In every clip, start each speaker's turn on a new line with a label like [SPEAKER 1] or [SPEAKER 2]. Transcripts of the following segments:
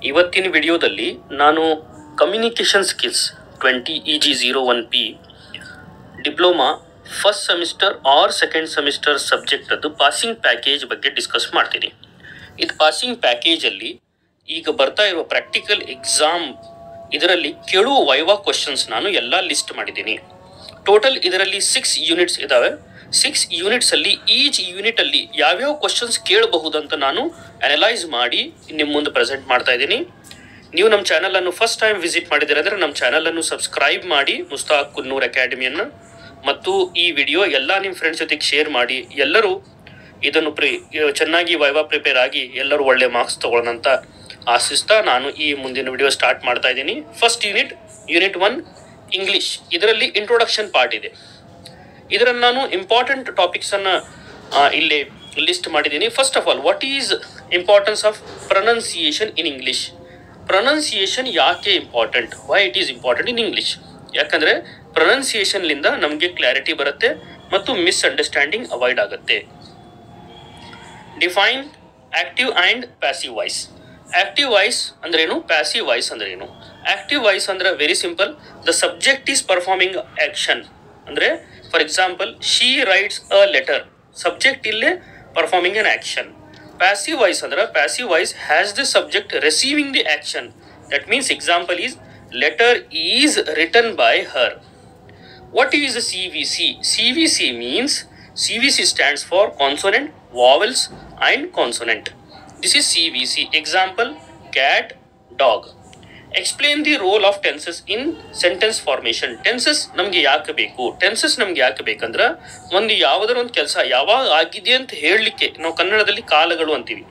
[SPEAKER 1] ಇವತ್ತಿನ ವಿಡಿಯೋದಲ್ಲಿ ನಾನು communication skills twenty E G zero one P diploma first semester or second semester ಸಬ್ಜೆಕ್ಟದ್ದು passing package ಬಗ್ಗೆ discuss ಮಾಡ್ತೀನಿ ಇದು ಪಾಸಿಂಗ್ ಪ್ಯಾಕೇಜಲ್ಲಿ ಈಗ ಬರ್ತಾ ಇರುವ ಪ್ರಾಕ್ಟಿಕಲ್ ಎಕ್ಸಾಮ್ ಇದರಲ್ಲಿ ಕೇಳುವ ವೈವಾ ಕ್ವಶನ್ಸ್ ನಾನು ಎಲ್ಲ ಲಿಸ್ಟ್ ಮಾಡಿದ್ದೀನಿ ಟೋಟಲ್ ಇದರಲ್ಲಿ ಸಿಕ್ಸ್ ಯೂನಿಟ್ಸ್ ಇದಾವೆ ಸಿಕ್ಸ್ ಯೂನಿಟ್ಸ್ ಅಲ್ಲಿ ಈಚ್ ಯೂನಿಟ್ ಅಲ್ಲಿ ಯಾವ್ಯಾವ ಕ್ವಶನ್ಸ್ ಕೇಳಬಹುದಂತ ನಾನು ಅನಲೈಸ್ ಮಾಡಿ ನಿಮ್ಮ ಮುಂದೆ ಪ್ರೆಸೆಂಟ್ ಮಾಡ್ತಾ ಇದ್ದೀನಿ ನೀವು ನಮ್ಮ ಚಾನಲ್ ಅನ್ನು ಫಸ್ಟ್ ಟೈಮ್ ವಿಸಿಟ್ ಮಾಡಿದ್ರೆ ಅಂದ್ರೆ ನಮ್ಮ ಚಾನಲ್ ಅನ್ನು ಸಬ್ಸ್ಕ್ರೈಬ್ ಮಾಡಿ ಮುಸ್ತಾಕ್ ಕುನ್ನೂರ್ ಅಕಾಡೆಮಿಯನ್ನು ಮತ್ತು ಈ ವಿಡಿಯೋ ಎಲ್ಲ ನಿಮ್ಮ ಫ್ರೆಂಡ್ಸ್ ಜೊತೆಗೆ ಶೇರ್ ಮಾಡಿ ಎಲ್ಲರೂ ಇದನ್ನು ಪ್ರಿ ಚೆನ್ನಾಗಿ ವೈವಾ ಪ್ರಿಪೇರ್ ಆಗಿ ಎಲ್ಲರೂ ಒಳ್ಳೆ ಮಾರ್ಕ್ಸ್ ತಗೊಳ್ಳೋಣಂತ ಆಶಿಸ್ತಾ ನಾನು ಈ ಮುಂದಿನ ವಿಡಿಯೋ ಸ್ಟಾರ್ಟ್ ಮಾಡ್ತಾ ಇದ್ದೀನಿ first unit unit one English ಇದರಲ್ಲಿ ಇಂಟ್ರೊಡಕ್ಷನ್ ಪಾರ್ಟ್ ಇದೆ ಇದರಲ್ಲಿ ನಾನು ಇಂಪಾರ್ಟೆಂಟ್ ಟಾಪಿಕ್ಸ್ ಅನ್ನ ಆ, ಇಲ್ಲಿ ಲಿಸ್ಟ್ ಮಾಡಿದ್ದೀನಿ first of all what is importance of pronunciation in English pronunciation ಯಾಕೆ important why it is important in English ಯಾಕಂದ್ರೆ ಪ್ರೊನೌನ್ಸಿಯೇಷನ್ಲಿಂದ ನಮಗೆ ಕ್ಲಾರಿಟಿ ಬರುತ್ತೆ ಮತ್ತು ಮಿಸ್ಅಂಡರ್ಸ್ಟ್ಯಾಂಡಿಂಗ್ ಅವಾಯ್ಡ್ ಆಗುತ್ತೆ define active and passive voice active voice ಅಂದ್ರೇನು ಪ್ಯಾಸಿವ್ ವಾಯ್ಸ್ ಅಂದ್ರೇನು ಆಕ್ಟಿವ್ ವಾಯ್ಸ್ ಅಂದ್ರೆ very simple the subject is performing action ಅಂದ್ರೆ for example she writes a letter subject ಇಲ್ಲೇ performing an action passive voice ಅಂದ್ರೆ passive voice has the subject receiving the action that means example is letter is return by her What is a CVC? CVC means CVC stands for consonant, vowels, and consonant. This is CVC. Example cat, dog. Explain the role of tenses in sentence formation. Tenses ನಮಗೆ ಯಾಕೆ ಬೇಕು tenses ನಮ್ಗೆ ಯಾಕೆ ಬೇಕಂದ್ರೆ ಒಂದು ಯಾವುದರ ಒಂದು ಕೆಲಸ ಯಾವಾಗ ಆಗಿದೆ ಅಂತ ಹೇಳಲಿಕ್ಕೆ ನಾವು ಕನ್ನಡದಲ್ಲಿ ಕಾಲಗಳು ಅಂತೀವಿ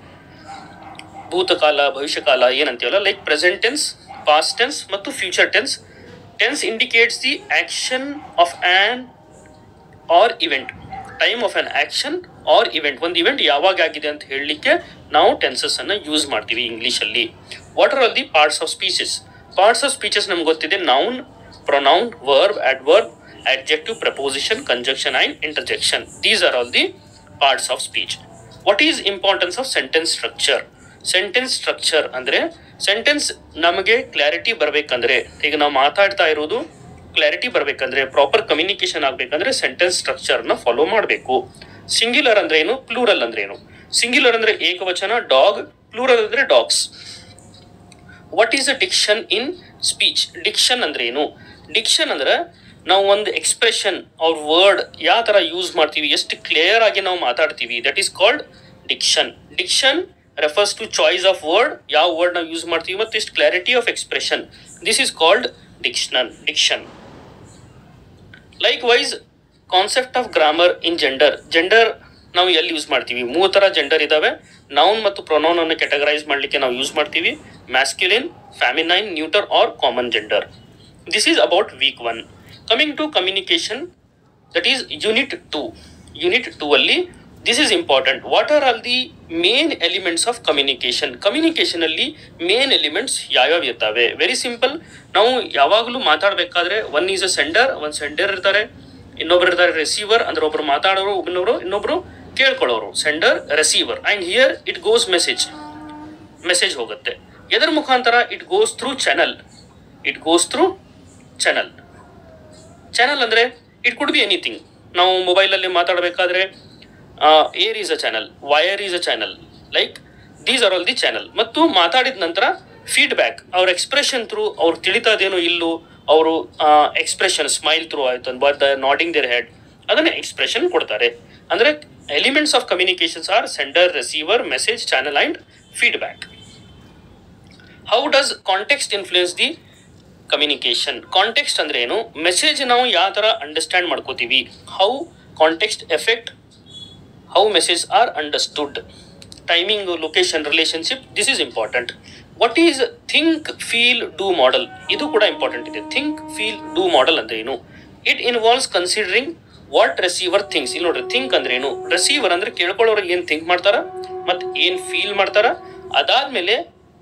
[SPEAKER 1] ಭೂತಕಾಲ ಭವಿಷ್ಯಕಾಲ ಏನಂತೀವಲ್ಲ like present tense past tense ಮತ್ತು future tense tense indicates the action of on or event time of an action or event ಒಂದು ಇವೆಂಟ್ ಯಾವಾಗ ಆಗಿದೆ ಅಂತ ಹೇಳಲಿಕ್ಕೆ ನಾವು ಟೆನ್ಸಸ್ ಅನ್ನ ಯೂಸ್ ಮಾಡ್ತೀವಿ ಇಂಗ್ಲಿಷಲ್ಲಿ what are all the parts of speeches parts of speeches ನಮ್ಗೆ ಗೊತ್ತಿದೆ noun pronoun verb adverb adjective preposition conjunction and interjection these are all the parts of speech what is importance of sentence structure sentence structure ಅಂದ್ರೆ sentence ನಮಗೆ clarity ಬರಬೇಕಂದ್ರೆ ಈಗ ನಾವು ಮಾತಾಡ್ತಾ ಇರೋದು clarity ಬರಬೇಕಂದ್ರೆ ಪ್ರಾಪರ್ ಕಮ್ಯುನಿಕೇಶನ್ ಆಗ್ಬೇಕಂದ್ರೆ ಸೆಂಟೆನ್ಸ್ ಸ್ಟ್ರಕ್ಚರ್ನ ಫಾಲೋ ಮಾಡಬೇಕು ಸಿಂಗ್ಯುಲರ್ ಅಂದ್ರೆ ಏನು ಪ್ಲೂರಲ್ ಅಂದ್ರೆ ಏನು ಸಿಂಗ್ಯುಲರ್ ಅಂದ್ರೆ ಏಕವಚನ ಡಾಗ್ ಪ್ಲೂರಲ್ ಅಂದ್ರೆ dogs what is a diction in speech diction ಅಂದ್ರೆ ಏನು ಡಿಕ್ಷನ್ ಅಂದ್ರೆ ನಾವು ಒಂದು ಎಕ್ಸ್ಪ್ರೆಷನ್ ಅವ್ರ ವರ್ಡ್ ಯಾವ ಥರ ಯೂಸ್ ಮಾಡ್ತೀವಿ ಎಷ್ಟು ಕ್ಲಿಯರ್ ಆಗಿ ನಾವು ಮಾತಾಡ್ತೀವಿ that is called diction diction refers to choice of word ಯಾವ ವರ್ಡ್ ನಾವು ಯೂಸ್ ಮಾಡ್ತೀವಿ ಮತ್ತು ಎಷ್ಟು clarity of expression this is called dictional diction likewise concept of grammar in gender gender ನಾವು ಎಲ್ಲಿ ಯೂಸ್ ಮಾಡ್ತೀವಿ ಮೂರು ಥರ ಜೆಂಡರ್ ಇದಾವೆ ನೌನ್ ಮತ್ತು ಪ್ರೊನೌನ್ ಅನ್ನು ಕೆಟಗರೈಸ್ ಮಾಡಲಿಕ್ಕೆ ನಾವು ಯೂಸ್ ಮಾಡ್ತೀವಿ masculine feminine neuter or common gender this is about week one coming to communication that is unit two unit two ಅಲ್ಲಿ this is important what are all the main elements of communication communication ಅಲ್ಲಿ main elements ಯಾವ್ಯಾವ ಇರ್ತವೆ very simple ನಾವು ಯಾವಾಗಲೂ ಮಾತಾಡಬೇಕಾದ್ರೆ one is a sender ಒಂದು sender ಇರ್ತಾರೆ ಇನ್ನೊಬ್ರು ಇರ್ತಾರೆ ರಿಸೀವರ್ ಅಂದ್ರೆ ಒಬ್ರು ಮಾತಾಡೋರು ಇನ್ನೊಬ್ರು ಇನ್ನೊಬ್ರು ಕೇಳ್ಕೊಳ್ಳೋರು sender receiver and here it goes message message ಹೋಗುತ್ತೆ ಎದರ ಮುಖಾಂತರ it goes through channel it goes through channel channel ಅಂದ್ರೆ ಇಟ್ ಕುಡ್ ಬಿ ಎನಿಥಿಂಗ್ ನಾವು ಮೊಬೈಲಲ್ಲಿ ಮಾತಾಡಬೇಕಾದ್ರೆ air is a channel wire is a channel like these are all the channel ಮತ್ತು ಮಾತಾಡಿದ ನಂತರ ಫೀಡ್ಬ್ಯಾಕ್ ಅವ್ರ ಎಕ್ಸ್ಪ್ರೆಷನ್ ಥ್ರೂ ಅವ್ರು ತಿಳಿತದೇನೋ ಇಲ್ಲೋ ಅವರು ಎಕ್ಸ್ಪ್ರೆಷನ್ ಸ್ಮೈಲ್ ಥ್ರೂ ಆಯ್ತು ಬಟ್ ನಾಡಿಂಗ್ ದೇರ್ ಹೆಡ್ ಅದನ್ನ ಎಕ್ಸ್ಪ್ರೆಷನ್ ಕೊಡ್ತಾರೆ ಅಂದ್ರೆ elements of communications are sender receiver message channel and feedback how does context influence the communication context ಅಂದ್ರೆ ಏನು ಮೆಸೇಜ್ ನಾವು ಯಾವ ಥರ ಅಂಡರ್ಸ್ಟ್ಯಾಂಡ್ ಮಾಡ್ಕೋತೀವಿ how context effect how message are understood timing location relationship this is important what is think feel do model ಇದು ಕೂಡ important ಇದೆ think feel do model ಅಂದ್ರೆ ಏನು it involves considering what receiver things ಇಲ್ಲಿ ನೋಡ್ರಿ think ಅಂದ್ರೆ ಏನು receiver ಅಂದ್ರೆ ಕೇಳ್ಕೊಳ್ಳೋರು ಏನ್ ಥಿಂಕ್ ಮಾಡ್ತಾರ ಮತ್ತೆ ಏನ್ ಫೀಲ್ ಮಾಡ್ತಾರ ಅದಾದ್ಮೇಲೆ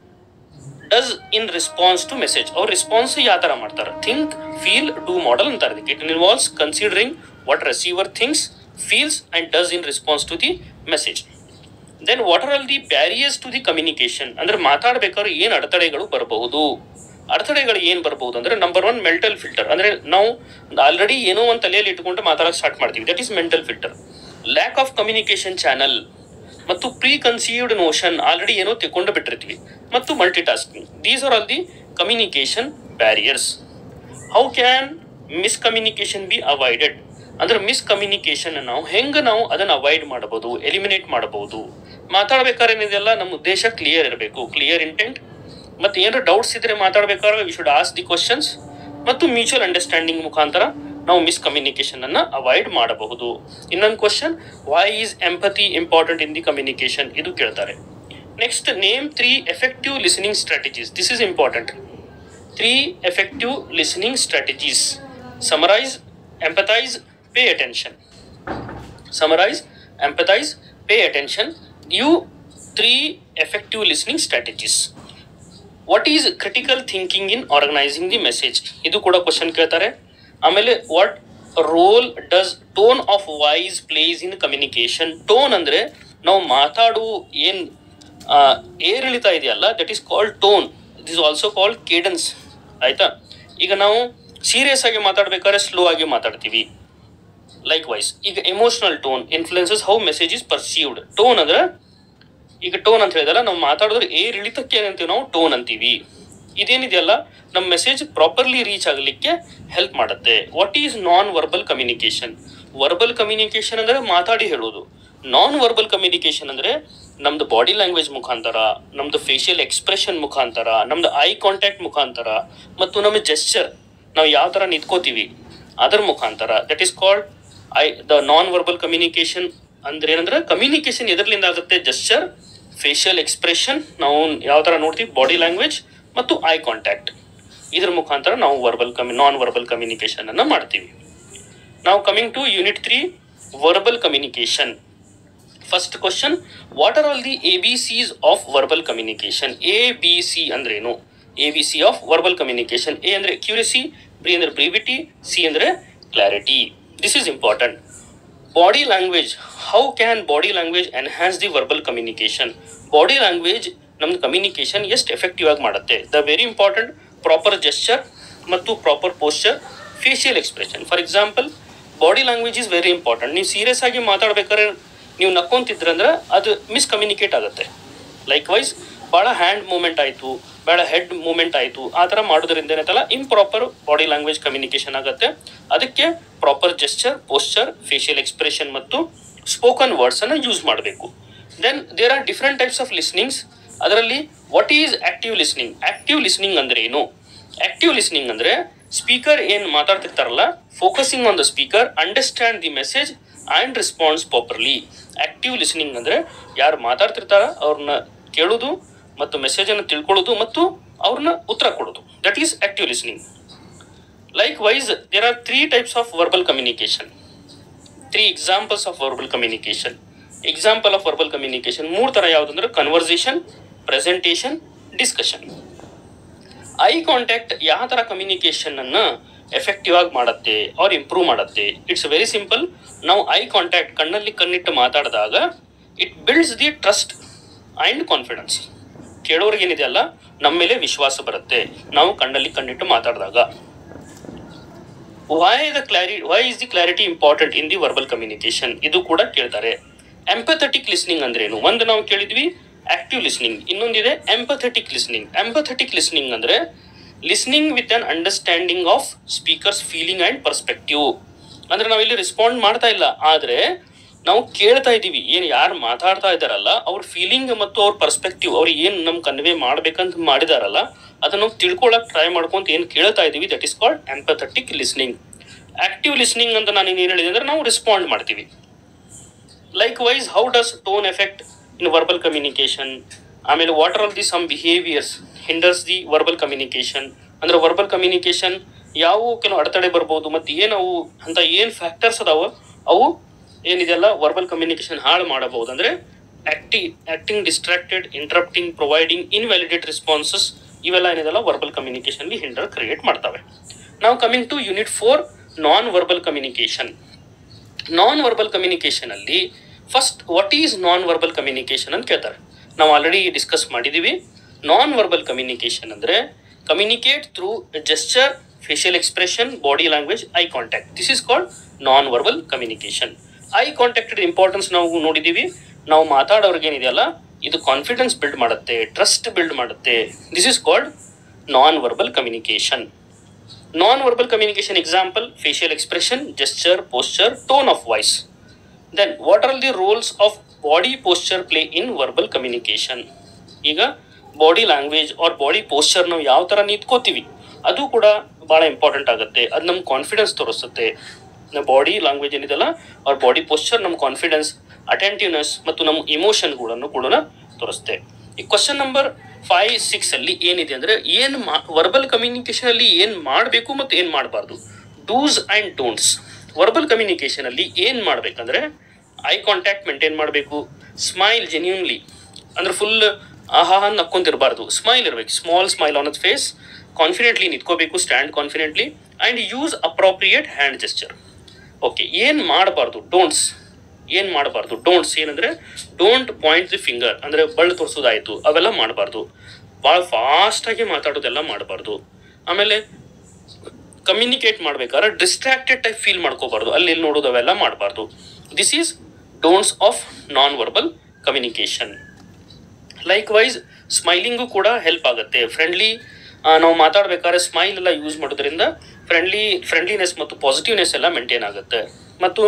[SPEAKER 1] does in response to message ಅವ್ರ ರೆಸ್ಪಾನ್ಸ್ ಯಾವ ತರ ಮಾಡ್ತಾರೆ ಥಿಂಕ್ ಫೀಲ್ ಡೂ ಮಾಡೆಲ್ ಅಂತಾರೆ ಇದಕ್ಕೆ it involves considering what receiver things feels and does in response to the message then what are all the barriers to the communication ಅಂದ್ರೆ ಮಾತಾಡ್ಬೇಕಾದ್ರೆ ಏನು ಅಡೆತಡೆಗಳು ಬರಬಹುದು ಅಡೆತಡೆಗಳು ಏನು ಬರಬಹುದು ಅಂದ್ರೆ ನಂಬರ್ ಒನ್ ಮೆಂಟಲ್ ಫಿಲ್ಟರ್ ಅಂದ್ರೆ ನಾವು ಆಲ್ರೆಡಿ ಏನೋ ಒಂದು ತಲೆಯಲ್ಲಿ ಇಟ್ಕೊಂಡು ಮಾತಾಡೋಕೆ ಸ್ಟಾರ್ಟ್ ಮಾಡ್ತೀವಿ that is mental filter lack of communication channel ಮತ್ತು ಪ್ರೀ ಕನ್ಸೀವ್ಡ್ ನೋಷನ್ ಆಲ್ರೆಡಿ ಏನೋ ತಿಳ್ಕೊಂಡು ಬಿಟ್ಟಿರ್ತೀವಿ ಮತ್ತು multitasking these are all the communication barriers how can miscommunication be avoided ಅಂದ್ರೆ ಮಿಸ್ಕಮ್ಯುನಿಕೇಶನ್ ನಾವು ಹೆಂಗೆ ನಾವು ಅದನ್ನು ಅವಾಯ್ಡ್ ಮಾಡಬಹುದು ಎಲಿಮಿನೇಟ್ ಮಾಡಬಹುದು ಮಾತಾಡ್ಬೇಕಾದ್ರೆ ಏನಿದೆಲ್ಲ ನಮ್ಮ ಉದ್ದೇಶ ಕ್ಲಿಯರ್ ಇರಬೇಕು ಕ್ಲಿಯರ್ ಇಂಟೆಂಟ್ ಮತ್ತು ಏನಾರ ಡೌಟ್ಸ್ ಇದ್ರೆ ಮಾತಾಡ್ಬೇಕಾದ್ರೆ we should ask the questions ಮತ್ತು ಮ್ಯೂಚುವಲ್ ಅಂಡರ್ಸ್ಟ್ಯಾಂಡಿಂಗ್ ಮುಖಾಂತರ ನಾವು ಮಿಸ್ಕಮ್ಯುನಿಕೇಶನ್ ಅನ್ನ ಅವಾಯ್ಡ್ ಮಾಡಬಹುದು ಇನ್ನೊಂದು question why is empathy important in the communication ಇದು ಕೇಳ್ತಾರೆ next name three effective listening strategies this is important three effective listening strategies summarize empathize pay attention summarize, empathize, pay attention. You three effective listening strategies. What is critical thinking in organizing the message ಇದು ಕೂಡ question ಕೇಳ್ತಾರೆ ಆಮೇಲೆ what roll does tone of voice plays in communication tone ಅಂದರೆ ನಾವು ಮಾತಾಡು ಏನು ಏರಿಳಿತ ಇದೆಯಲ್ಲ that is called tone it is also called cadence ಆಯ್ತಾ ಈಗ ನಾವು ಸೀರಿಯಸ್ ಆಗಿ ಮಾತಾಡ್ಬೇಕಾದ್ರೆ ಸ್ಲೋ ಆಗಿ ಮಾತಾಡ್ತೀವಿ ಲೈಕ್ ವೈಸ್ ಈಗ emotional tone influences how message is perceived tone ಅಂದ್ರೆ ಈಗ ಟೋನ್ ಅಂತ ಹೇಳಿದಲ್ಲ ನಾವು ಮಾತಾಡಿದ್ರೆ ಏರ್ ಇಳಿತಕ್ಕೆ ಏನಂತೀವಿ ನಾವು ಟೋನ್ ಅಂತೀವಿ ಇದೇನಿದೆಯಲ್ಲ ನಮ್ಮ ಮೆಸೇಜ್ ಪ್ರಾಪರ್ಲಿ ರೀಚ್ ಆಗಲಿಕ್ಕೆ ಹೆಲ್ಪ್ ಮಾಡುತ್ತೆ what is non verbal communication verbal communication ಅಂದ್ರೆ ಮಾತಾಡಿ ಹೇಳೋದು ನಾನ್ ವರ್ಬಲ್ ಕಮ್ಯುನಿಕೇಶನ್ ಅಂದ್ರೆ ನಮ್ದು ಬಾಡಿ ಲ್ಯಾಂಗ್ವೇಜ್ ಮುಖಾಂತರ ನಮ್ದು ಫೇಶಿಯಲ್ ಎಕ್ಸ್ಪ್ರೆಷನ್ ಮುಖಾಂತರ ನಮ್ದು ಐ ಕಾಂಟ್ಯಾಕ್ಟ್ ಮುಖಾಂತರ ಮತ್ತು ನಮ್ಮ ಜೆಸ್ಚರ್ ನಾವು ಯಾವ ಥರ ನಿಂತ್ಕೋತೀವಿ ಅದರ ಮುಖಾಂತರ that is called I the non verbal communication ಅಂದ್ರೆ ಏನಂದ್ರೆ ಕಮ್ಯುನಿಕೇಶನ್ ಎದರ್ಲಿಂದ ಆಗುತ್ತೆ ಜೆಸ್ಚರ್ ಫೇಶಿಯಲ್ ಎಕ್ಸ್ಪ್ರೆಷನ್ ನಾವು ಯಾವ ಥರ ನೋಡ್ತೀವಿ ಬಾಡಿ ಲ್ಯಾಂಗ್ವೇಜ್ ಮತ್ತು ಐ ಕಾಂಟ್ಯಾಕ್ಟ್ ಇದ್ರ ಮುಖಾಂತರ ನಾವು ವರ್ಬಲ್ ಕಮ್ಯು ನಾನ್ ವರ್ಬಲ್ ಕಮ್ಯುನಿಕೇಶನ್ ಅನ್ನ ಮಾಡ್ತೀವಿ ನಾವು coming to unit three verbal communication first question what are all the A B Cs of verbal communication A B C ಅಂದ್ರೇನು A B C of verbal communication A ಅಂದ್ರೆ accuracy B ಅಂದ್ರೆ brevity C ಅಂದ್ರೆ clarity this is important body language how can body language enhance the verbal communication body language ನಮ್ದು communication ಎಷ್ಟು effective ಆಗಿ ಮಾಡುತ್ತೆ the very important proper gesture ಮತ್ತು proper posture facial expression for example body language is very important ನೀವು serious ಆಗಿ ಮಾತಾಡ್ಬೇಕಾದ್ರೆ ನೀವು ನಕ್ಕೊಂತಿದ್ರಂದ್ರೆ ಅದು ಮಿಸ್ಕಮ್ಯುನಿಕೇಟ್ ಆಗುತ್ತೆ ಲೈಕ್ ವೈಸ್ ಭಾಳ ಹ್ಯಾಂಡ್ ಮೂಮೆಂಟ್ ಆಯಿತು ಭಾಳ ಹೆಡ್ ಮೂಮೆಂಟ್ ಆಯಿತು ಆ ಥರ ಮಾಡೋದ್ರಿಂದ ಏನೈತಲ್ಲ ಇಂಪ್ರಾಪರ್ ಬಾಡಿ ಲ್ಯಾಂಗ್ವೇಜ್ ಕಮ್ಯುನಿಕೇಶನ್ ಆಗುತ್ತೆ ಅದಕ್ಕೆ proper gesture posture facial expression ಮತ್ತು ಸ್ಪೋಕನ್ ವರ್ಡ್ಸನ್ನು ಯೂಸ್ ಮಾಡಬೇಕು then there are different types of listenings ಅದರಲ್ಲಿ what is active listening active listening ಅಂದ್ರೆ ಏನು ಆಕ್ಟಿವ್ ಲಿಸ್ನಿಂಗ್ ಅಂದ್ರೆ ಸ್ಪೀಕರ್ ಏನು ಮಾತಾಡ್ತಿರ್ತಾರಲ್ಲ focusing on the speaker understand the message and response properly active listening ಅಂದ್ರೆ ಯಾರು ಮಾತಾಡ್ತಿರ್ತಾರ ಅವ್ರನ್ನ ಕೇಳೋದು ಮತ್ತು ಮೆಸೇಜನ್ನು ತಿಳ್ಕೊಳ್ಳೋದು ಮತ್ತು ಅವ್ರನ್ನ ಉತ್ತರ ಕೊಡೋದು that is active listening likewise there are three types of verbal communication three examples of verbal communication example of verbal communication ಮೂರು ಥರ ಯಾವುದಂದ್ರೆ conversation presentation discussion eye contact ಯಾವ ಥರ ಕಮ್ಯುನಿಕೇಶನ್ ಅನ್ನ ಎಫೆಕ್ಟಿವ್ ಆಗಿ ಮಾಡುತ್ತೆ ಅವ್ರು ಇಂಪ್ರೂವ್ ಮಾಡುತ್ತೆ ಇಟ್ಸ್ ವೆರಿ ಸಿಂಪಲ್ ನಾವು ಐ ಕಾಂಟ್ಯಾಕ್ಟ್ ಕಣ್ಣಲ್ಲಿ ಕಣ್ಣಿಟ್ಟು ಮಾತಾಡಿದಾಗ it builds the trust and confidence ಕೇಳೋರಿಗೆ ಏನಿದೆಯಲ್ಲ ನಮ್ಮ ಮೇಲೆ ವಿಶ್ವಾಸ ಬರುತ್ತೆ ನಾವು ಕಣ್ಣಲ್ಲಿ ಕಣ್ಣಿಟ್ಟು ಮಾತಾಡಿದಾಗ ವೈ ದ ಕ್ಲಾರಿ why is the clarity important in the verbal communication ಇದು ಕೂಡ ಕೇಳ್ತಾರೆ ಎಂಪಥೆಟಿಕ್ ಲಿಸ್ನಿಂಗ್ ಅಂದ್ರೇನು ಒಂದು ನಾವು ಕೇಳಿದ್ವಿ ಆಕ್ಟಿವ್ ಲಿಸ್ನಿಂಗ್ ಇನ್ನೊಂದಿದೆ ಎಂಪಥೆಟಿಕ್ ಲಿಸ್ನಿಂಗ್ ಎಂಪಥೆಟಿಕ್ ಲಿಸ್ನಿಂಗ್ ಅಂದ್ರೆ listening with an understanding of speakers feeling and perspective ಅಂದ್ರೆ ನಾವಿಲ್ಲಿ ರೆಸ್ಪಾಂಡ್ ಮಾಡ್ತಾ ಇಲ್ಲ ಆದರೆ ನಾವು ಕೇಳ್ತಾ ಇದ್ದೀವಿ ಏನು ಯಾರು ಮಾತಾಡ್ತಾ ಇದ್ದಾರಲ್ಲ ಅವ್ರ ಫೀಲಿಂಗ್ ಮತ್ತು ಅವ್ರ ಪರ್ಸ್ಪೆಕ್ಟಿವ್ ಅವ್ರು ಏನು ನಮ್ ಕನ್ವೆ ಮಾಡ್ಬೇಕಂತ ಮಾಡಿದಾರಲ್ಲ ಅದನ್ನ ನಾವು ತಿಳ್ಕೊಳಕ್ ಟ್ರೈ ಮಾಡ್ಕೊಂತ ಏನು ಕೇಳ್ತಾ ಇದ್ದೀವಿ that is called empathetic listening active listening ಅಂತ ನಾನು ಏನು ಹೇಳಿದೆ ಅಂದ್ರೆ ನಾವು ರೆಸ್ಪಾಂಡ್ ಮಾಡ್ತೀವಿ likewise how does tone effect in verbal communication ಆಮೇಲೆ what are all the some behaviours hinders the verbal communication ಅಂದ್ರೆ ವರ್ಬಲ್ ಕಮ್ಯುನಿಕೇಶನ್ ಯಾವ ಕೆಲವು ಅಡೆತಡೆ ಬರ್ಬೋದು ಮತ್ತು ಏನು ಅವು ಅಂತ ಏನು ಫ್ಯಾಕ್ಟರ್ಸ್ ಅದಾವ ಅವು ಏನಿದೆಲ್ಲ ವರ್ಬಲ್ ಕಮ್ಯುನಿಕೇಶನ್ ಹಾಳು ಮಾಡಬಹುದು ಅಂದ್ರೆ ಆಕ್ಟಿ acting distracted interrupting providing invalidate responses ಇವೆಲ್ಲ ಏನಿದೆಲ್ಲ ವರ್ಬಲ್ ಕಮ್ಯುನಿಕೇಶನ್ಗೆ ಹಿಂಡರ್ ಕ್ರಿಯೇಟ್ ಮಾಡ್ತವೆ ನಾವು coming to unit four non verbal communication non verbal communication ಅಲ್ಲಿ first what is non verbal communication ಅಂತ ಕೇಳ್ತಾರೆ ನಾವು ಆಲ್ರೆಡಿ ಡಿಸ್ಕಸ್ ಮಾಡಿದ್ದೀವಿ ನಾನ್ ವರ್ಬಲ್ ಕಮ್ಯುನಿಕೇಶನ್ ಅಂದರೆ communicate through gesture facial expression body language eye contact this is called non verbal communication eye contacted importance ನಾವು ನೋಡಿದ್ದೀವಿ ನಾವು ಮಾತಾಡೋರ್ಗೆ ಏನಿದೆಯಲ್ಲ ಇದು ಕಾನ್ಫಿಡೆನ್ಸ್ ಬಿಲ್ಡ್ ಮಾಡುತ್ತೆ ಟ್ರಸ್ಟ್ ಬಿಲ್ಡ್ ಮಾಡುತ್ತೆ this is called non verbal communication non verbal communication example facial expression gesture posture tone of voice then what are the roles of body posture play in verbal communication ಈಗ body language or body posture ನಾವು ಯಾವ ಥರ ನಿಂತ್ಕೋತೀವಿ ಅದು ಕೂಡ ಭಾಳ important ಆಗುತ್ತೆ ಅದು ನಮ್ಮ ಕಾನ್ಫಿಡೆನ್ಸ್ ತೋರಿಸುತ್ತೆ ನಮ್ಮ ಬಾಡಿ ಲ್ಯಾಂಗ್ವೇಜ್ ಏನಿದೆಲ್ಲ ಅವ್ರ ಬಾಡಿ ಪೋಸ್ಚರ್ ನಮ್ಮ ಕಾನ್ಫಿಡೆನ್ಸ್ ಅಟೆಂಟಿವ್ನೆಸ್ ಮತ್ತು ನಮ್ಮ ಇಮೋಷನ್ಗಳನ್ನು ಕೂಡ ತೋರಿಸುತ್ತೆ ಈ ಕ್ವಶನ್ ನಂಬರ್ ಫೈವ್ ಸಿಕ್ಸ್ ಅಲ್ಲಿ ಏನಿದೆ ಅಂದ್ರೆ ಏನು ಮಾ ವರ್ಬಲ್ ಕಮ್ಯುನಿಕೇಶನ್ ಅಲ್ಲಿ ಏನು ಮಾಡಬೇಕು ಮತ್ತು ಏನು ಮಾಡಬಾರ್ದು dos and don'ts verbal communication ಅಲ್ಲಿ ಏನು ಮಾಡಬೇಕಂದ್ರೆ ಐ ಕಾಂಟ್ಯಾಕ್ಟ್ ಮೇಂಟೈನ್ ಮಾಡಬೇಕು ಸ್ಮೈಲ್ ಜೆನ್ಯೂನ್ಲಿ ಅಂದ್ರೆ ಫುಲ್ ಆಹಾ ನಕ್ಕೊಂತಿರಬಾರ್ದು ಸ್ಮೈಲ್ ಇರಬೇಕು small smile on the face confidently ನಿಂತ್ಕೋಬೇಕು stand confidently and use appropriate hand gesture okay ಏನು ಮಾಡಬಾರ್ದು ಡೋಂಟ್ಸ್ ಏನು ಮಾಡಬಾರ್ದು ಡೋಂಟ್ಸ್ ಏನಂದರೆ ಡೋಂಟ್ ಪಾಯಿಂಟ್ ದಿ ಫಿಂಗರ್ ಅಂದರೆ ಬಳ್ಳು ತೋರಿಸೋದಾಯಿತು ಅವೆಲ್ಲ ಮಾಡಬಾರ್ದು ಭಾಳ ಫಾಸ್ಟಾಗಿ ಮಾತಾಡೋದೆಲ್ಲ ಮಾಡಬಾರ್ದು ಆಮೇಲೆ ಕಮ್ಯುನಿಕೇಟ್ ಮಾಡ್ಬೇಕಾದ್ರೆ ಡಿಸ್ಟ್ರಾಕ್ಟೆಡ್ ಟೈಪ್ ಫೀಲ್ ಮಾಡ್ಕೋಬಾರ್ದು ಅಲ್ಲಿ ಇಲ್ಲಿ ನೋಡೋದು ಅವೆಲ್ಲ ಮಾಡಬಾರ್ದು this is don'ts of non verbal communication likewise smiling ಕೂಡ ಹೆಲ್ಪ್ ಆಗುತ್ತೆ ಫ್ರೆಂಡ್ಲಿ ನಾವು ಮಾತಾಡ್ಬೇಕಾದ್ರೆ ಸ್ಮೈಲ್ ಎಲ್ಲ ಯೂಸ್ ಮಾಡೋದ್ರಿಂದ ಫ್ರೆಂಡ್ಲಿ ಫ್ರೆಂಡ್ಲಿನೆಸ್ ಮತ್ತು ಪಾಸಿಟಿವ್ನೆಸ್ ಎಲ್ಲ ಮೇಂಟೈನ್ ಆಗುತ್ತೆ ಮತ್ತು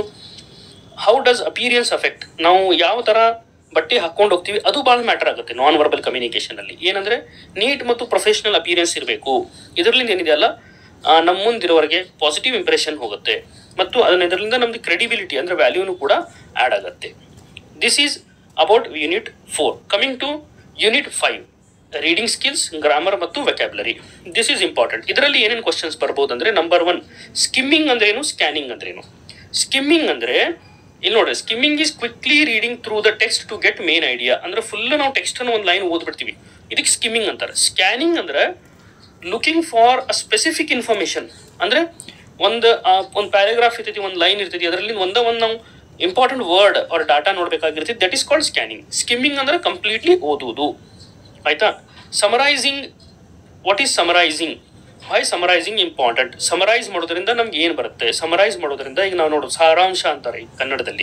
[SPEAKER 1] ಹೌ ಡಸ್ ಅಪೀರಿಯನ್ಸ್ ಅಫೆಕ್ಟ್ ನಾವು ಯಾವ ಥರ ಬಟ್ಟೆ ಹಾಕ್ಕೊಂಡು ಹೋಗ್ತೀವಿ ಅದು ಭಾಳ ಮ್ಯಾಟರ್ ಆಗುತ್ತೆ ನಾನ್ ವರ್ಬಲ್ ಕಮ್ಯುನಿಕೇಷನಲ್ಲಿ ಏನಂದರೆ ನೀಟ್ ಮತ್ತು ಪ್ರೊಫೆಷ್ನಲ್ ಅಪೀರಿಯನ್ಸ್ ಇರಬೇಕು ಇದರಿಂದ ಏನಿದೆಯಲ್ಲ ಆ, ನಮ್ಮ ಮುಂದಿರೋವರೆಗೆ ಪಾಸಿಟಿವ್ ಇಂಪ್ರೆಷನ್ ಹೋಗುತ್ತೆ ಮತ್ತು ಅದನ್ನ ಇದರಿಂದ ನಮ್ದು ಕ್ರೆಡಿಬಿಲಿಟಿ ಅಂದರೆ ವ್ಯಾಲ್ಯೂನು ಕೂಡ ಆ್ಯಡ್ ಆಗುತ್ತೆ this is about unit four coming to unit five reading skills grammar ಮತ್ತು ವೆಕ್ಯಾಬ್ಲರಿ ದಿಸ್ ಈಸ್ ಇಂಪಾರ್ಟೆಂಟ್ ಇದರಲ್ಲಿ ಏನೇನು ಕ್ವಶನ್ಸ್ ಬರ್ಬೋದು ಅಂದರೆ ನಂಬರ್ ಒನ್ ಸ್ಕಿಮ್ಮಿಂಗ್ ಅಂದ್ರೇನು ಸ್ಕ್ಯಾನಿಂಗ್ ಅಂದ್ರೇನು ಸ್ಕಿಮ್ಮಿಂಗ್ ಅಂದರೆ ಇಲ್ಲಿ ನೋಡ್ರಿ skimming is quickly reading through the text to get main idea ಅಂದ್ರೆ ಫುಲ್ ನಾವು ಟೆಕ್ಸ್ಟನ್ನು ಒಂದು ಲೈನ್ ಓದ್ಬಿಡ್ತೀವಿ ಇದಕ್ಕೆ ಸ್ಕಿಮ್ಮಿಂಗ್ ಅಂತಾರೆ ಸ್ಕ್ಯಾನಿಂಗ್ ಅಂದ್ರೆ looking for a specific information ಅಂದ್ರೆ ಒಂದು ಒಂದು ಪ್ಯಾರಾಗ್ರಾಫ್ ಇರ್ತೈತಿ ಒಂದು ಲೈನ್ ಇರ್ತೈತಿ ಅದರಲ್ಲಿ ಒಂದ ಒಂದು ನಾವು ಇಂಪಾರ್ಟೆಂಟ್ ವರ್ಡ್ ಅವ್ರ ಡಾಟಾ ನೋಡ್ಬೇಕಾಗಿರ್ತೈತಿ that is called scanning skimming ಅಂದ್ರೆ ಕಂಪ್ಲೀಟ್ಲಿ ಓದುವುದು ಆಯ್ತಾ summarising what is summarising why summarising important summarise ಮಾಡೋದ್ರಿಂದ ನಮ್ಗೆ ಏನು ಬರುತ್ತೆ ಸಮರೈಸ್ ಮಾಡೋದ್ರಿಂದ ಈಗ ನಾವು ನೋಡೋದು ಸಾರಾಂಶ ಅಂತಾರೆ ಈ ಕನ್ನಡದಲ್ಲಿ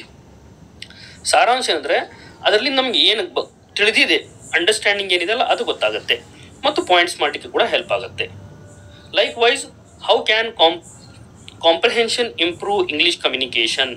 [SPEAKER 1] ಸಾರಾಂಶ ಅಂದರೆ ಅದರಲ್ಲಿ ನಮ್ಗೆ ಏನು ಬ ತಿಳಿದಿದೆ ಅಂಡರ್ಸ್ಟ್ಯಾಂಡಿಂಗ್ ಏನಿದೆಲ್ಲ ಅದು ಗೊತ್ತಾಗುತ್ತೆ ಮತ್ತು ಪಾಯಿಂಟ್ಸ್ ಮಾಡಲಿಕ್ಕೆ ಕೂಡ ಹೆಲ್ಪ್ ಆಗುತ್ತೆ ಲೈಕ್ ವೈಸ್ ಹೌ ಕ್ಯಾನ್ ಕಾಂಪ್ comprehension improve English communication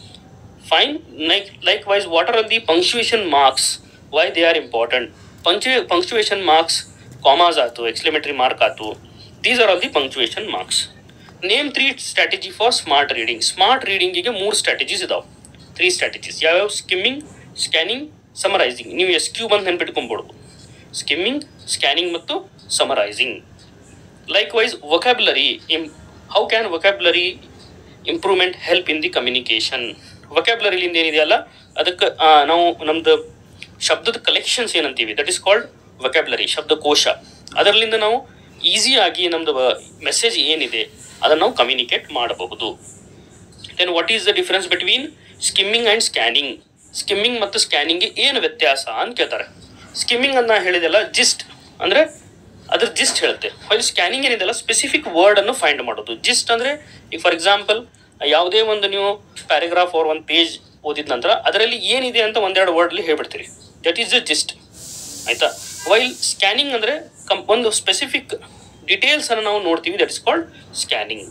[SPEAKER 1] fine like likewise what are the punctuation marks why they are important ಪಂಕ್ಚು ಪಂಕ್ಚುಯೇಷನ್ ಮಾರ್ಕ್ಸ್ ಕಾಮಾಸ್ ಆಯ್ತು ಎಕ್ಸ್ಕ್ಲಮೇಟರಿ ಮಾರ್ಕ್ ಆಯ್ತು these are all the punctuation marks name three strategy for smart reading smart ರೀಡಿಂಗಿಗೆ ಮೂರು strategies ಇದಾವೆ three strategies ಯಾವ್ಯಾವ skimming scanning summarising ನೀವು S Q ಬಂದು ನೆನ್ಪಿಟ್ಕೊಂಡ್ಬಿಡ್ಬೋದು ಸ್ಕಿಮ್ಮಿಂಗ್ ಸ್ಕ್ಯಾನಿಂಗ್ ಮತ್ತು summarising likewise vocabulary him how can vocabulary improvement help in the communication ವೊಕ್ಯಾಬ್ಲರಿಲಿಂದ ಏನಿದೆಯಲ್ಲ ಅದಕ್ಕೆ ಆ, ನಾವು ನಮ್ದು ಶಬ್ದದ ಕಲೆಕ್ಷನ್ಸ್ ಏನಂತೀವಿ ದಟ್ ಈಸ್ ಕಾಲ್ಡ್ ವೊಕ್ಯಾಬ್ಲರಿ ಶಬ್ದಕೋಶ ಅದರಲ್ಲಿಂದ ನಾವು ಈಸಿಯಾಗಿ ನಮ್ದು ಮೆಸೇಜ್ ಏನಿದೆ ಅದನ್ನು ನಾವು ಕಮ್ಯುನಿಕೇಟ್ ಮಾಡಬಹುದು then what is the difference between skimming and scanning skimming ಮತ್ತು ಸ್ಕ್ಯಾನಿಂಗ್ಗೆ ಏನು ವ್ಯತ್ಯಾಸ ಅಂತ ಕೇಳ್ತಾರೆ ಸ್ಕಿಮ್ಮಿಂಗ್ ಅನ್ನ ಹೇಳಿದೆಲ್ಲ ಜಿಸ್ಟ್ ಅಂದರೆ ಅದ್ರ ಜಿಸ್ಟ್ ಹೇಳುತ್ತೆ ವೈಲ್ ಸ್ಕ್ಯಾನಿಂಗ್ ಏನಿದೆಲ್ಲ ಸ್ಪೆಸಿಫಿಕ್ ವರ್ಡನ್ನು ಫೈಂಡ್ ಮಾಡೋದು ಜಿಸ್ಟ್ ಅಂದರೆ ಈಗ ಫಾರ್ ಎಕ್ಸಾಂಪಲ್ ಯಾವುದೇ ಒಂದು ನೀವು ಪ್ಯಾರಾಗ್ರಾಫ್ ಆರ್ ಒಂದು ಪೇಜ್ ಓದಿದ ನಂತರ ಅದರಲ್ಲಿ ಏನಿದೆ ಅಂತ ಒಂದೆರಡು ವರ್ಡ್ಲಿ ಹೇಳ್ಬಿಡ್ತೀರಿ ದಟ್ ಈಸ್ ದ ಜಿಸ್ಟ್ ಆಯ್ತಾ ವೈಲ್ ಸ್ಕ್ಯಾನಿಂಗ್ ಅಂದರೆ ಕಂ ಒಂದು ಸ್ಪೆಸಿಫಿಕ್ ಡೀಟೇಲ್ಸ್ ಅನ್ನು ನಾವು ನೋಡ್ತೀವಿ that is called scanning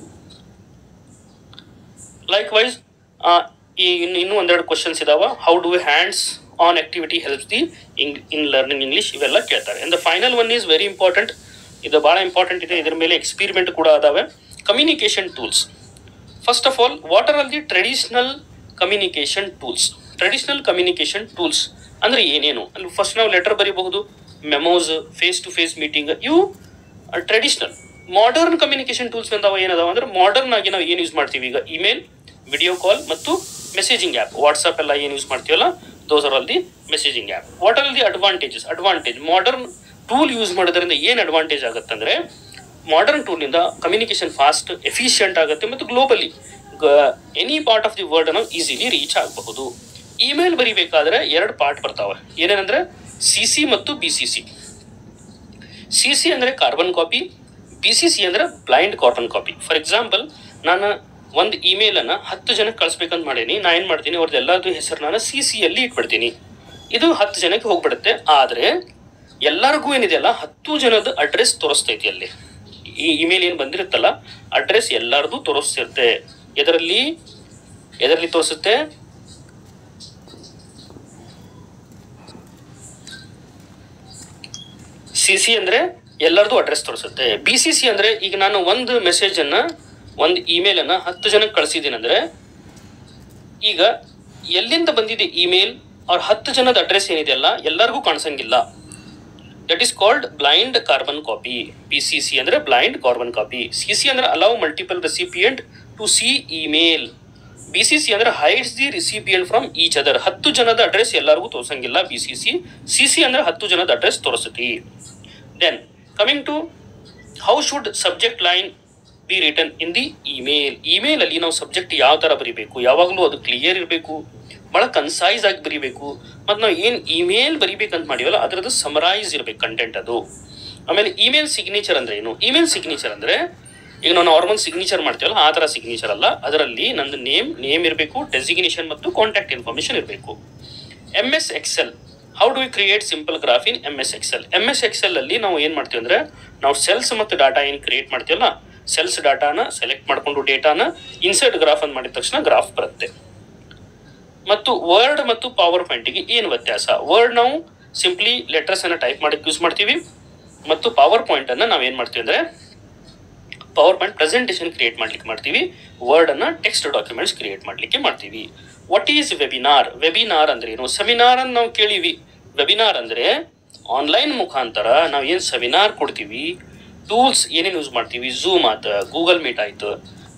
[SPEAKER 1] likewise ಈ ಇನ್ನು ಇನ್ನೂ ಒಂದೆರಡು ಕ್ವಶನ್ಸ್ ಇದಾವ how do hands on activity helps the ಇಂಗ್ ಇನ್ ಲರ್ನಿಂಗ್ ಇಂಗ್ಲೀಷ್ ಇವೆಲ್ಲ ಕೇಳ್ತಾರೆ and the final one is very important ಇದು ಭಾಳ ಇಂಪಾರ್ಟೆಂಟ್ ಇದೆ ಇದ್ರ ಮೇಲೆ ಎಕ್ಸ್ಪೀರಿಮೆಂಟ್ ಕೂಡ ಅದಾವೆ communication tools first of all what are all the traditional communication tools traditional communication tools ಅಂದರೆ ಏನೇನು ಅಲ್ಲಿ ಫಸ್ಟ್ ನಾವು ಲೆಟರ್ ಬರೀಬಹುದು memos face to face meeting ಇವು ಟ್ರೆಡಿಷನಲ್ ಮಾಡರ್ನ್ ಕಮ್ಯುನಿಕೇಷನ್ ಟೂಲ್ಸ್ ಬಂದಾವ ಏನದಾವ ಅಂದ್ರೆ ಮಾಡರ್ನ್ ಆಗಿ ನಾವು ಏನು ಯೂಸ್ ಮಾಡ್ತೀವಿ ಈಗ ಇಮೇಲ್ ವಿಡಿಯೋ ಕಾಲ್ ಮತ್ತು ಮೆಸೇಜಿಂಗ್ ಆ್ಯಪ್ ವಾಟ್ಸಪ್ ಎಲ್ಲ ಏನು ಯೂಸ್ ಮಾಡ್ತೀವಲ್ಲ those are all the messaging app what are the advantages advantage modern tool use ಮಾಡೋದ್ರಿಂದ ಏನು ಅಡ್ವಾಂಟೇಜ್ ಆಗುತ್ತೆ ಅಂದರೆ ಮಾಡರ್ನ್ ಟೂಲ್ನಿಂದ ಕಮ್ಯುನಿಕೇಷನ್ ಫಾಸ್ಟ್ ಎಫಿಷಿಯಂಟ್ ಆಗುತ್ತೆ ಮತ್ತು globally any part of the world ನಾವು ಈಸಿಲಿ ರೀಚ್ ಆಗಬಹುದು ಇಮೇಲ್ ಬರಿಬೇಕಾದ್ರೆ ಎರಡು ಪಾರ್ಟ್ ಬರ್ತಾವೆ ಏನೇನಂದ್ರೆ ಸಿ ಸಿ ಮತ್ತು B C C C C ಅಂದರೆ carbon copy B C C ಅಂದರೆ blind carbon copy for example ನಾನು ಒಂದು ಇಮೇಲನ್ನು ಹತ್ತು ಜನಕ್ಕೆ ಕಳಿಸ್ಬೇಕಂತ ಮಾಡೀನಿ ನಾ ಏನು ಮಾಡ್ತೀನಿ ಅವ್ರದ್ದು ಎಲ್ಲರದ್ದು ಹೆಸರು ನಾನು ಸಿ ಸಿಯಲ್ಲಿ ಇಟ್ಬಿಡ್ತೀನಿ ಇದು ಹತ್ತು ಜನಕ್ಕೆ ಹೋಗ್ಬಿಡುತ್ತೆ ಆದರೆ ಎಲ್ಲರಿಗೂ ಏನಿದೆಯಲ್ಲ ಹತ್ತು ಜನದ ಅಡ್ರೆಸ್ ತೋರಿಸ್ತೈತಿ ಅಲ್ಲಿ ಈ ಇಮೇಲ್ ಏನು ಬಂದಿರುತ್ತಲ್ಲ ಅಡ್ರೆಸ್ ಎಲ್ಲರದು ತೋರಿಸ್ತಿರುತ್ತೆ ಎದರಲ್ಲಿ ಎದರಲ್ಲಿ ತೋರಿಸುತ್ತೆ ಸಿ ಸಿ ಅಂದರೆ ಎಲ್ಲರದು ಅಡ್ರೆಸ್ ತೋರಿಸುತ್ತೆ ಬಿ ಸಿ ಸಿ ಅಂದರೆ ಈಗ ನಾನು ಒಂದು ಮೆಸೇಜನ್ನು ಒಂದು ಇಮೇಲನ್ನು ಹತ್ತು ಜನಕ್ಕೆ ಕಳಿಸಿದ್ದೀನಿ ಅಂದರೆ ಈಗ ಎಲ್ಲಿಂದ ಬಂದಿದೆ ಇಮೇಲ್ ಅವ್ರ ಹತ್ತು ಜನದ ಅಡ್ರೆಸ್ ಏನಿದೆಯಲ್ಲ ಎಲ್ಲರಿಗೂ ಕಾಣಿಸಂಗಿಲ್ಲ that is called blind carbon copy B C C ಅಂದರೆ blind carbon copy C C ಅಂದರೆ allow multiple recipient to see email B C C ಅಂದರೆ hides the recipient from each other ಹತ್ತು ಜನದ ಅಡ್ರೆಸ್ ಎಲ್ಲರಿಗೂ ತೋರಿಸಂಗಿಲ್ಲ B C C C C ಅಂದರೆ ಹತ್ತು ಜನದ ಅಡ್ರೆಸ್ ತೋರಿಸುತ್ತೆ then coming to how should subject line be written in the email email ಅಲ್ಲಿ ನಾವು ಸಬ್ಜೆಕ್ಟ್ ಯಾವ ಥರ ಬರಿಬೇಕು ಯಾವಾಗಲೂ ಅದು ಕ್ಲಿಯರ್ ಇರಬೇಕು ಭಾಳ ಕನ್ಸೈಸ್ ಆಗಿ ಬರಿಬೇಕು ಮತ್ತು ನಾವು ಏನು ಇಮೇಲ್ ಬರಿಬೇಕಂತ ಮಾಡಿವಲ್ಲ ಅದರದ್ದು ಸಮರೈಸ್ ಇರಬೇಕು ಕಂಟೆಂಟ್ ಅದು ಆಮೇಲೆ ಇಮೇಲ್ ಸಿಗ್ನೇಚರ್ ಅಂದ್ರೆ ಏನು ಇಮೇಲ್ ಸಿಗ್ನೇಚರ್ ಅಂದ್ರೆ ಈಗ ನಾವು ನಾರ್ಮಲ್ ಸಿಗ್ನೇಚರ್ ಮಾಡ್ತೀವಲ್ಲ ಆ ಥರ ಸಿಗ್ನೇಚರ್ ಅಲ್ಲ ಅದರಲ್ಲಿ ನಂದು ನೇಮ್ ನೇಮ್ ಇರಬೇಕು ಡೆಸಿಗ್ನೇಷನ್ ಮತ್ತು ಕಾಂಟ್ಯಾಕ್ಟ್ ಇನ್ಫಾರ್ಮೇಷನ್ ಇರಬೇಕು M S Excel how do we create simple graph in M S Excel M S Excel ಅಲ್ಲಿ ನಾವು ಏನು ಮಾಡ್ತೀವಿ ಅಂದ್ರೆ ನಾವು ಸೆಲ್ಸ್ ಮತ್ತು ಡಾಟಾ ಏನು ಕ್ರಿಯೇಟ್ ಮಾಡ್ತೀವಲ್ಲ ಸೆಲ್ಸ್ ಡಾಟಾನ ಸೆಲೆಕ್ಟ್ ಮಾಡಿಕೊಂಡು ಡೇಟಾನ ಇನ್ಸರ್ಟ್ ಗ್ರಾಫ್ ಅಂತ ಮಾಡಿದ ತಕ್ಷಣ ಗ್ರಾಫ್ ಬರುತ್ತೆ ಮತ್ತು ವರ್ಡ್ ಮತ್ತು ಪವರ್ ಪಾಯಿಂಟಿಗೆ ಏನು ವ್ಯತ್ಯಾಸ ವರ್ಡ್ ನಾವು ಸಿಂಪ್ಲಿ ಲೆಟರ್ಸ್ ಅನ್ನ ಟೈಪ್ ಮಾಡಕ್ಕೆ ಯೂಸ್ ಮಾಡ್ತೀವಿ ಮತ್ತು ಪವರ್ ಪಾಯಿಂಟ್ ಅನ್ನ ನಾವು ಏನು ಮಾಡ್ತೀವಿ ಅಂದ್ರೆ ಪವರ್ ಪಾಯಿಂಟ್ ಪ್ರೆಸೆಂಟೇಷನ್ ಕ್ರಿಯೇಟ್ ಮಾಡ್ಲಿಕ್ಕೆ ಮಾಡ್ತೀವಿ ವರ್ಡ್ ಅನ್ನ ಟೆಕ್ಸ್ಟ್ ಡಾಕ್ಯುಮೆಂಟ್ಸ್ ಕ್ರಿಯೇಟ್ ಮಾಡ್ಲಿಕ್ಕೆ ಮಾಡ್ತೀವಿ ವಾಟ್ ಈಸ್ ವೆಬಿನಾರ್ ವೆಬಿನಾರ್ ಅಂದ್ರೆ ಏನು ಸೆಮಿನಾರ್ ಅನ್ನು ನಾವು ಕೇಳಿವಿ ವೆಬಿನಾರ್ ಅಂದ್ರೆ ಆನ್ಲೈನ್ ಮುಖಾಂತರ ನಾವು ಏನು ಸೆಮಿನಾರ್ ಕೊಡ್ತೀವಿ ಟೂಲ್ಸ್ ಏನೇನು ಯೂಸ್ ಮಾಡ್ತೀವಿ ಝೂಮ್ ಆಯ್ತು ಗೂಗಲ್ ಮೀಟ್ ಆಯ್ತು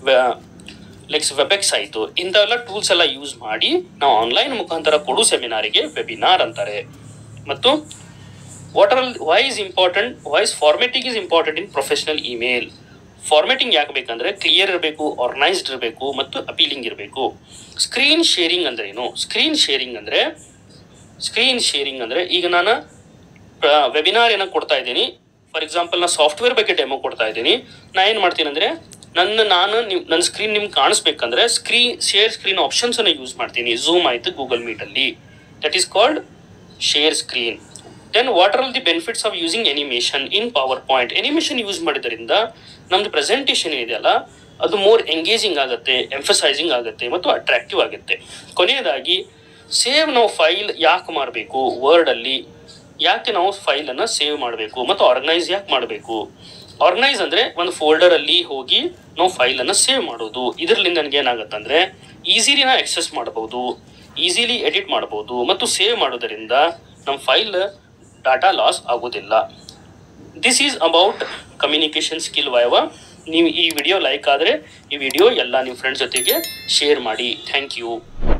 [SPEAKER 1] ಲೆಕ್ಸ್ ವೆಬೆಕ್ಸ್ ಆಯಿತು ಇಂಥವೆಲ್ಲ ಟೂಲ್ಸ್ ಎಲ್ಲ ಯೂಸ್ ಮಾಡಿ ನಾವು ಆನ್ಲೈನ್ ಮುಖಾಂತರ ಕೊಡು ಸೆಮಿನಾರಿಗೆ ವೆಬಿನಾರ್ ಅಂತಾರೆ ಮತ್ತು what are why is important voice formatting is important in professional email formatting ಯಾಕೆ ಬೇಕಂದ್ರೆ ಕ್ಲಿಯರ್ ಇರಬೇಕು ಆರ್ಗನೈಸ್ಡ್ ಇರಬೇಕು ಮತ್ತು ಅಪೀಲಿಂಗ್ ಇರಬೇಕು ಸ್ಕ್ರೀನ್ ಶೇರಿಂಗ್ ಅಂದ್ರೆ ಏನು ಸ್ಕ್ರೀನ್ ಶೇರಿಂಗ್ ಅಂದ್ರೆ ಸ್ಕ್ರೀನ್ ಶೇರಿಂಗ್ ಅಂದ್ರೆ ಈಗ ನಾನು ವೆಬಿನಾರ್ ಏನೋ ಕೊಡ್ತಾ ಇದ್ದೀನಿ ಫಾರ್ ಎಕ್ಸಾಂಪಲ್ ನಾನು ಸಾಫ್ಟ್ವೇರ್ ಬಗ್ಗೆ ಡೆಮೋ ಕೊಡ್ತಾ ಇದ್ದೀನಿ ನಾ ಏನು ಮಾಡ್ತೀನಿ ಅಂದರೆ ನನ್ನ ನಾನು ನಿಮ್ ನನ್ನ ಸ್ಕ್ರೀನ್ ನಿಮ್ಗೆ ಕಾಣಿಸ್ಬೇಕಂದ್ರೆ ಸ್ಕ್ರೀನ್ ಶೇರ್ ಸ್ಕ್ರೀನ್ ಆಪ್ಷನ್ಸನ್ನು ಯೂಸ್ ಮಾಡ್ತೀನಿ ಝೂಮ್ ಆಯಿತು ಗೂಗಲ್ ಮೀಟಲ್ಲಿ that is called share screen then what are all the benefits of using animation in PowerPoint animation use ಮಾಡಿದ್ರಿಂದ ನಮ್ದು ಪ್ರೆಸೆಂಟೇಷನ್ ಇದೆಯಲ್ಲ ಅದು ಮೋರ್ ಎಂಗೇಜಿಂಗ್ ಆಗುತ್ತೆ ಎಂಫಸೈಸಿಂಗ್ ಆಗುತ್ತೆ ಮತ್ತು ಅಟ್ರಾಕ್ಟಿವ್ ಆಗುತ್ತೆ ಕೊನೆಯದಾಗಿ ಸೇವ್ ನಾವು ಫೈಲ್ ಯಾಕೆ ಮಾಡಬೇಕು ವರ್ಡಲ್ಲಿ ಯಾಕೆ ನಾವು ಫೈಲನ್ನು ಸೇವ್ ಮಾಡಬೇಕು ಮತ್ತು ಆರ್ಗನೈಸ್ ಯಾಕೆ ಮಾಡಬೇಕು ಆರ್ಗನೈಸ್ ಅಂದರೆ ಒಂದು ಫೋಲ್ಡರಲ್ಲಿ ಹೋಗಿ ನಾವು ಫೈಲನ್ನು ಸೇವ್ ಮಾಡೋದು ಇದರಿಂದ ನನಗೆ ಏನಾಗುತ್ತೆ ಅಂದರೆ ಈಸಿಲಿ ನಾವು ಎಕ್ಸೆಸ್ ಮಾಡ್ಬೋದು ಈಸಿಲಿ ಎಡಿಟ್ ಮಾಡ್ಬೋದು ಮತ್ತು ಸೇವ್ ಮಾಡೋದರಿಂದ ನಮ್ಮ ಫೈಲ್ ಡಾಟಾ ಲಾಸ್ ಆಗೋದಿಲ್ಲ this is about communication skill ವಯವ ನೀವು ಈ ವಿಡಿಯೋ ಲೈಕ್ ಆದರೆ ಈ ವಿಡಿಯೋ ಎಲ್ಲ ನಿಮ್ಮ ಫ್ರೆಂಡ್ಸ್ ಜೊತೆಗೆ ಶೇರ್ ಮಾಡಿ ಥ್ಯಾಂಕ್ ಯು